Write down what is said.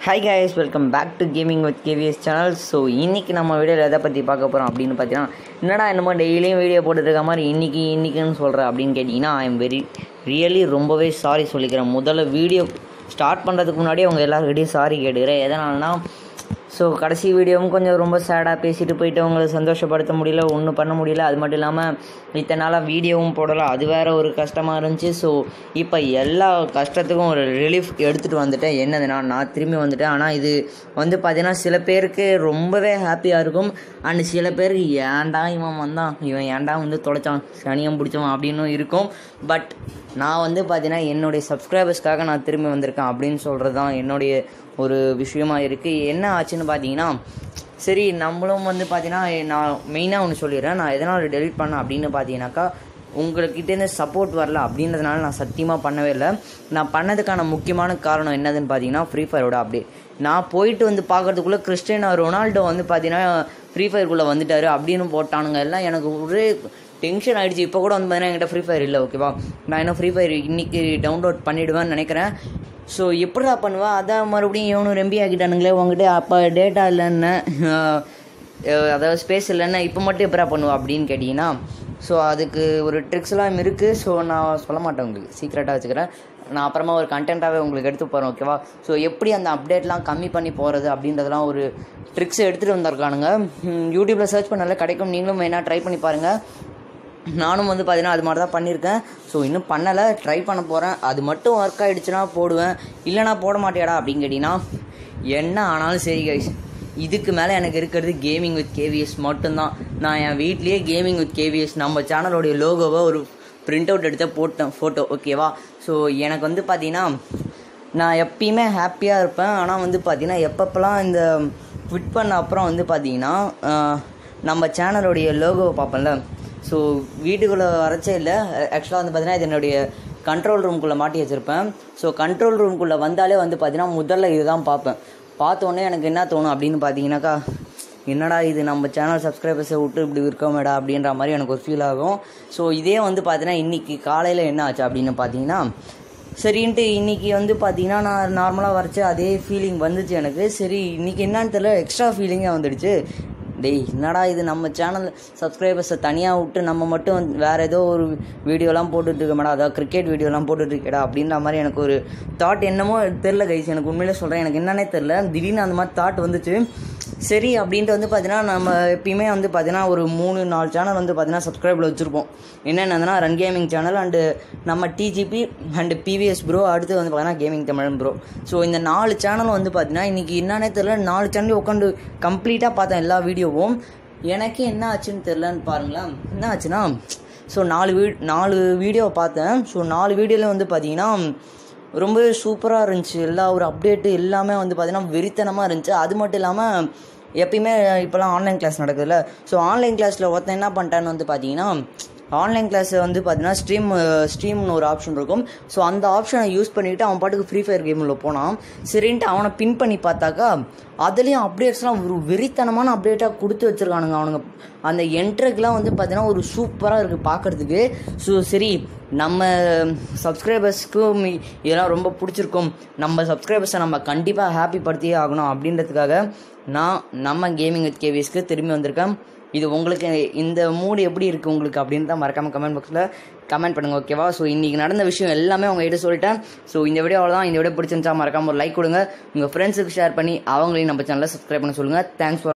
hi guys welcome back to gaming with KVS channel so இன்றைக்கி நம்ம வீடியோவில் எதை பற்றி பார்க்க போகிறோம் அப்படின்னு பார்த்தீங்கன்னா என்னடா என்னமோ டெய்லியும் வீடியோ போட்டுட்டு இருக்க மாதிரி இன்றைக்கி இன்றைக்கின்னு சொல்கிறேன் அப்படின்னு கேட்டிங்கன்னா ஐ எம் வெரி ரியலி ரொம்பவே சாரி சொல்லிக்கிறேன் முதல்ல வீடியோ ஸ்டார்ட் பண்ணுறதுக்கு முன்னாடியே அவங்க எல்லாருக்கிட்டையும் சாரி கேட்டுக்கிறேன் எதனாலனா ஸோ கடைசி வீடியோவும் கொஞ்சம் ரொம்ப சேடாக பேசிட்டு போயிட்டு அவங்களை சந்தோஷப்படுத்த முடியல ஒன்றும் பண்ண முடியல அது மட்டும் இல்லாமல் இத்தனை நாளாக வீடியோவும் போடலை அது வேற ஒரு கஷ்டமாக இருந்துச்சு ஸோ இப்போ எல்லா கஷ்டத்துக்கும் ஒரு ரிலீஃப் எடுத்துகிட்டு வந்துட்டேன் என்னதுன்னா நான் திரும்பி வந்துட்டேன் ஆனால் இது வந்து பார்த்தீங்கன்னா சில பேருக்கு ரொம்பவே ஹாப்பியாக இருக்கும் அண்ட் சில பேருக்கு ஏன்டா இவன் வந்தான் இவன் ஏன்டா வந்து தொலைச்சான் சனியம் பிடிச்சவன் அப்படின்னு இருக்கும் பட் நான் வந்து பார்த்தீங்கன்னா என்னுடைய சப்ஸ்கிரைபர்ஸ்க்காக நான் திரும்பி வந்திருக்கேன் அப்படின்னு சொல்கிறது தான் என்னுடைய ஒரு விஷயமா இருக்குது என்ன ஆச்சுன்னு பார்த்தீங்கன்னா சரி நம்மளும் வந்து பார்த்தீங்கன்னா நான் மெயினாக ஒன்று சொல்லிடுறேன் நான் எதனால் டெலிட் பண்ணேன் அப்படின்னு பார்த்தீங்கன்னாக்கா உங்கள்கிட்டேருந்து சப்போர்ட் வரல அப்படின்றதுனால நான் சத்தியமாக பண்ணவே இல்லை நான் பண்ணதுக்கான முக்கியமான காரணம் என்னதுன்னு பார்த்தீங்கன்னா ஃப்ரீ ஃபயரோட அப்டேட் நான் போயிட்டு வந்து பார்க்கறதுக்குள்ளே கிறிஸ்டியனோ ரொனால்டோ வந்து பார்த்தீங்கன்னா ஃப்ரீ ஃபயருக்குள்ளே வந்துட்டாரு அப்படின்னு போட்டானுங்க எல்லாம் எனக்கு ஒரே டென்ஷன் ஆகிடுச்சு இப்போ கூட வந்து பார்த்தீங்கன்னா என்கிட்ட ஃப்ரீ ஃபயர் இல்லை ஓகேவா நான் இன்னும் ஃப்ரீ ஃபயர் இன்றைக்கி டவுன்லோட் பண்ணிவிடுவேன்னு நினைக்கிறேன் ஸோ எப்படிடா பண்ணுவேன் அதான் மறுபடியும் இவனு ரெம்பி ஆக்கிட்டானுங்களே உங்ககிட்ட அப்போ டேட்டா இல்லைன்னு அதாவது ஸ்பேஸ் இல்லைன்னா இப்போ மட்டும் எப்படா பண்ணுவா அப்படின்னு கேட்டிங்கன்னா ஸோ அதுக்கு ஒரு ட்ரிக்ஸ்லாம் இருக்குது ஸோ நான் சொல்ல மாட்டேன் உங்களுக்கு சீக்ரெட்டாக வச்சுக்கிறேன் நான் அப்புறமா ஒரு கண்டென்ட்டாகவே உங்களுக்கு எடுத்து போகிறேன் ஓகேவா ஸோ எப்படி அந்த அப்டேட்லாம் கம்மி பண்ணி போகிறது அப்படின்றதெல்லாம் ஒரு ட்ரிக்ஸ் எடுத்துகிட்டு வந்திருக்கானுங்க யூடியூப்பில் சர்ச் பண்ணாலே கிடைக்கும் நீங்களும் வேணால் ட்ரை பண்ணி பாருங்கள் நானும் வந்து பார்த்தீங்கன்னா அது மாதிரி தான் பண்ணியிருக்கேன் ஸோ இன்னும் பண்ணலை ட்ரை பண்ண போகிறேன் அது மட்டும் ஒர்க் ஆகிடுச்சுன்னா போடுவேன் இல்லைனா போட மாட்டியாடா அப்படின்னு கேட்டிங்கன்னா என்ன ஆனாலும் சரி கைஸ் இதுக்கு மேலே எனக்கு இருக்கிறது கேமிங் வித் கேவிஎஸ் மட்டும்தான் நான் என் வீட்லேயே கேமிங் வித் கேவிஎஸ் நம்ம சேனலோடைய லோகோவை ஒரு பிரிண்ட் அவுட் எடுத்து போட்டேன் ஃபோட்டோ ஓகேவா ஸோ எனக்கு வந்து பார்த்தீங்கன்னா நான் எப்பயுமே ஹாப்பியாக இருப்பேன் ஆனால் வந்து பார்த்தீங்கன்னா எப்பப்பெல்லாம் இந்த ஃபிட் பண்ண அப்புறம் வந்து பார்த்தீங்கன்னா நம்ம சேனலோடைய லோகோவை பார்ப்பேன்ல ஸோ வீட்டுக்குள்ளே வரச்சே இல்லை ஆக்சுவலாக வந்து பார்த்தீங்கன்னா இது என்னுடைய கண்ட்ரோல் ரூம்குள்ளே மாட்டி வச்சுருப்பேன் ஸோ கண்ட்ரோல் ரூம்குள்ளே வந்தாலே வந்து பார்த்தீங்கன்னா முதல்ல இதுதான் பார்ப்பேன் பார்த்தோன்னே எனக்கு என்ன தோணும் அப்படின்னு பார்த்தீங்கன்னாக்கா என்னடா இது நம்ம சேனல் சப்ஸ்கிரைபர்ஸை விட்டு இப்படி இருக்கோமேடா அப்படின்ற மாதிரி எனக்கு ஒரு ஃபீல் ஆகும் ஸோ இதே வந்து பார்த்தீங்கன்னா இன்றைக்கி காலையில் என்ன ஆச்சு அப்படின்னு பார்த்தீங்கன்னா சரின்ட்டு இன்றைக்கி வந்து பார்த்தீங்கன்னா நான் நார்மலாக வரைச்ச அதே ஃபீலிங் வந்துச்சு எனக்கு சரி இன்றைக்கி என்னன்னு தெரியல எக்ஸ்ட்ரா ஃபீலிங்காக வந்துடுச்சு டேய் என்னடா இது நம்ம சேனல் சப்ஸ்கிரைபர்ஸை தனியாக விட்டு நம்ம மட்டும் வேறு ஏதோ ஒரு வீடியோலாம் போட்டுட்ருக்க மேடம் அதாவது கிரிக்கெட் வீடியோலாம் போட்டுட்ருக்கேடா அப்படின்ற மாதிரி எனக்கு ஒரு தாட் என்னமோ தெரில கைஸ் எனக்கு உண்மையிலே சொல்கிறேன் எனக்கு என்னன்னே தெரில திடீர்னு அந்த மாதிரி தாட் வந்துச்சு சரி அப்படின்ட்டு வந்து பார்த்தீங்கன்னா நம்ம எப்பயுமே வந்து பார்த்தீங்கன்னா ஒரு மூணு நாலு சேனல் வந்து பார்த்தீங்கன்னா சப்ஸ்கிரைபில் வச்சுருப்போம் என்னென்னதுன்னா ரன் கேமிங் சேனல் அண்டு நம்ம டிஜிபி அண்டு பிவிஎஸ் ப்ரோ அடுத்து வந்து பார்த்தீங்கன்னா கேமிங் தமிழன் ப்ரோ ஸோ இந்த நாலு சேனலும் வந்து பார்த்தீங்கன்னா இன்றைக்கி என்னன்னே தெரில நாலு சேனல் உட்காந்து கம்ப்ளீட்டாக பார்த்தேன் எல்லா வீடியோவும் எனக்கே என்ன ஆச்சுன்னு தெரிலன்னு பாருங்களேன் என்ன ஆச்சுன்னா ஸோ நாலு வீ நாலு வீடியோ பார்த்தேன் ஸோ நாலு வீடியோவில் வந்து பார்த்தீங்கன்னா ரொம்பவே சூப்பராக இருந்துச்சு எல்லா ஒரு அப்டேட்டு எல்லாமே வந்து பார்த்திங்கன்னா வெறித்தனமாக இருந்துச்சு அது மட்டும் இல்லாமல் எப்பயுமே இப்போலாம் ஆன்லைன் கிளாஸ் நடக்குதுல்ல ஸோ ஆன்லைன் கிளாஸில் ஒருத்தன் என்ன பண்ணிட்டான்னு வந்து பார்த்தீங்கன்னா ஆன்லைன் கிளாஸை வந்து பார்த்தீங்கன்னா ஸ்ட்ரீம் ஸ்ட்ரீம்னு ஒரு ஆப்ஷன் இருக்கும் ஸோ அந்த ஆப்ஷனை யூஸ் பண்ணிவிட்டு அவன் பாட்டுக்கு ஃப்ரீ ஃபயர் கேமில் போனான் சரின்ட்டு அவனை பின் பண்ணி பார்த்தாக்கா அதுலேயும் அப்டேட்ஸ்லாம் ஒரு வெறித்தனமான அப்டேட்டாக கொடுத்து வச்சுருக்கானுங்க அவனுங்க அந்த என்ட்ரக்குலாம் வந்து பார்த்தீங்கன்னா ஒரு சூப்பராக இருக்குது பார்க்குறதுக்கு ஸோ சரி நம்ம சப்ஸ்கிரைபர்ஸ்க்கும் இதெல்லாம் ரொம்ப பிடிச்சிருக்கும் நம்ம சப்ஸ்கிரைபர்ஸை நம்ம கண்டிப்பாக ஹாப்பி படுத்தியே ஆகணும் அப்படின்றதுக்காக நான் நம்ம கேமிங் வித் கேவிஎஸ்க்கு திரும்பி வந்திருக்கேன் இது உங்களுக்கு இந்த மூடு எப்படி இருக்குது உங்களுக்கு அப்படின்னு தான் மறக்காமல் கமெண்ட் பாக்ஸில் கமெண்ட் பண்ணுங்கள் ஓகேவா ஸோ இன்றைக்கி நடந்த விஷயம் எல்லாமே உங்ககிட்ட சொல்லிட்டேன் ஸோ இந்த வீடியோ அவ்வளோதான் இந்த வீடியோ பிடிச்சிருந்துச்சா மறக்காமல் ஒரு லைக் கொடுங்க உங்கள் ஃப்ரெண்ட்ஸுக்கு ஷேர் பண்ணி அவங்களையும் நம்ம சேனலில் சப்ஸ்கிரைப் பண்ண சொல்லுங்கள் தேங்க்ஸ் ஃபார்